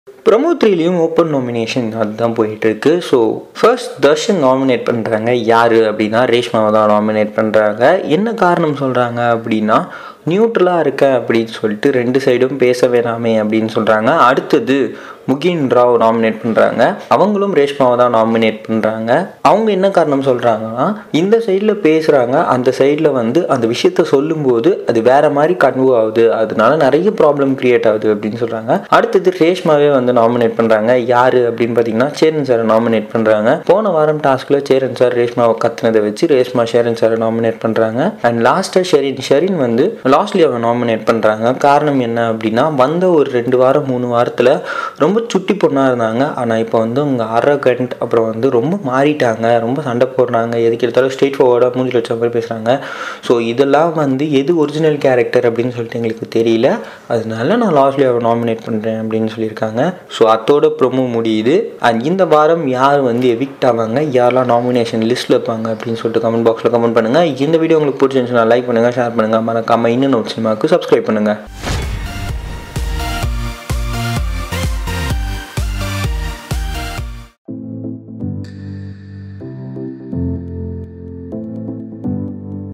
promo த்ரீலையும் open nomination அதுதான் போயிட்டு இருக்கு ஸோ ஃபர்ஸ்ட் தர்ஷன் நாமினேட் பண்ணுறாங்க யார் அப்படின்னா ரேஷ்மாவை தான் நாமினேட் பண்ணுறாங்க என்ன காரணம் சொல்கிறாங்க அப்படின்னா நியூட்ரலாக இருக்க அப்படின்னு சொல்லிட்டு ரெண்டு சைடும் பேச வேணாமே அப்படின்னு சொல்கிறாங்க அடுத்தது முகின் ராவ் நாமினேட் பண்ணுறாங்க அவங்களும் ரேஷ்மாவை தான் நாமினேட் பண்ணுறாங்க அவங்க என்ன காரணம் சொல்கிறாங்கன்னா இந்த சைடில் பேசுகிறாங்க அந்த சைடில் வந்து அந்த விஷயத்த சொல்லும்போது அது வேற மாதிரி கன்வூ ஆகுது அதனால நிறைய ப்ராப்ளம் கிரியேட் ஆகுது அப்படின்னு சொல்கிறாங்க அடுத்தது ரேஷ்மாவே வந்து நாமினேட் பண்ணுறாங்க யார் அப்படின்னு பார்த்தீங்கன்னா சேரன் சாரை நாமினேட் பண்ணுறாங்க போன வாரம் டாஸ்கில் சேரன் சார் ரேஷ்மாவை கத்துனதை வச்சு ரேஷ்மா ஷேரன் சாரை நாமினேட் பண்ணுறாங்க அண்ட் லாஸ்ட்டாக ஷெரின் ஷெரின் வந்து லாஸ்ட்லி அவன் நாமினேட் பண்ணுறாங்க காரணம் என்ன அப்படின்னா வந்த ஒரு ரெண்டு வாரம் மூணு வாரத்தில் ரொம்ப சுட்டி பொண்ணாக இருந்தாங்க ஆனால் இப்போ வந்து அவங்க அரகண்ட் அப்புறம் வந்து ரொம்ப மாறிட்டாங்க ரொம்ப சண்டை போடுறாங்க எதுக்கு எடுத்தாலும் ஸ்ட்ரெயிட் ஃபார்வர்டாக மூஞ்சில் வச்ச மாதிரி பேசுகிறாங்க ஸோ இதெல்லாம் வந்து எது ஒரிஜினல் கேரக்டர் அப்படின்னு சொல்லிட்டு எங்களுக்கு தெரியல அதனால நான் லாஸ்ட்லி அவன் நாமினேட் பண்ணுறேன் அப்படின்னு சொல்லியிருக்காங்க ஸோ அதோட ப்ரொமோ முடியுது அண்ட் இந்த வாரம் யார் வந்து எவிக்ட் ஆவாங்க யாரெல்லாம் நாமினேஷன் லிஸ்ட்டில் இருப்பாங்க அப்படின்னு சொல்லிட்டு கமெண்ட் பாக்ஸில் கமெண்ட் பண்ணுங்கள் இந்த வீடியோ உங்களுக்கு பிடிச்சிருந்துச்சுன்னா லைக் பண்ணுங்கள் ஷேர் பண்ணுங்கள் மறக்காமல் இன்னும் சினிமாவுக்கு சப்ஸ்கிரைப் பண்ணுங்கள்